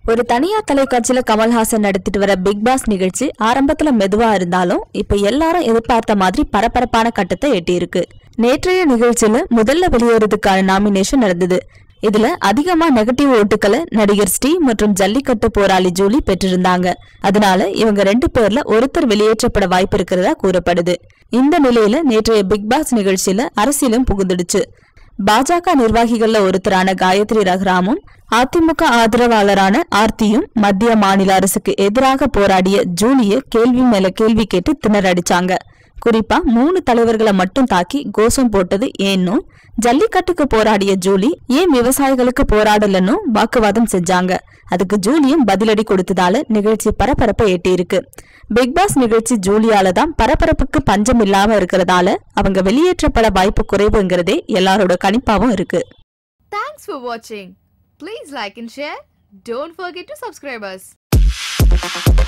ஒரு தனியார் தொலைக்காட்சியில கமல்ஹாசன் நடத்திட்டு வர பிக் பாஸ் நிகழ்ச்சி ஆரம்பத்துல மெதுவா இருந்தாலும் இப்ப எல்லாரும் எதிர்பார்த்த மாதிரி பரபரப்பான கட்டத்தை எட்டியிருக்கு நேற்றைய நிகழ்ச்சியில முதல்ல வெளியேறதுக்கான நாமினேஷன் நடந்தது இதுல அதிகமா நெகட்டிவ் ஓட்டுகளை நடிகர் ஸ்ரீ மற்றும் ஜல்லிக்கட்டு போராளி ஜூலி பெற்றிருந்தாங்க அதனால இவங்க ரெண்டு பேர்ல ஒருத்தர் வெளியேற்றப்பட வாய்ப்பு இருக்கிறதா கூறப்படுது இந்த நிலையில நேற்றைய பிக் பாஸ் நிகழ்ச்சியில அரசியலும் புகுந்துடுச்சு பாஜக நிர்வாகிகள்ல ஒருத்தரான காயத்ரி ரகுராமும் அதிமுக ஆதரவாளரான ஆர்த்தியும் மத்திய மாநில அரசுக்கு எதிராக போராடிய ஜூலிய கேள்வி மேல கேள்வி கேட்டு திணறடிச்சாங்க குறிப்பா மூணு தலைவர்களை மட்டும் தாக்கி கோஷம் போட்டது ஏன்னும் ஜல்லிக்கட்டுக்கு போராடிய ஜூலி ஏன் விவசாயிகளுக்கு போராடலன்னு வாக்குவாதம் செஞ்சாங்க அதுக்கு ஜூலியும் பதிலடி கொடுத்ததால நிகழ்ச்சி பரபரப்பை எட்டியிருக்கு பிக் பாஸ் நிகழ்ச்சி ஜூலியால தான் பரபரப்புக்கு பஞ்சம் இல்லாம இருக்கிறதால அவங்க வெளியேற்றப்பட வாய்ப்பு குறைவுங்கிறதே எல்லாரோட கணிப்பாவும் இருக்கு Thanks for watching. Please like and share. Don't forget to subscribe us.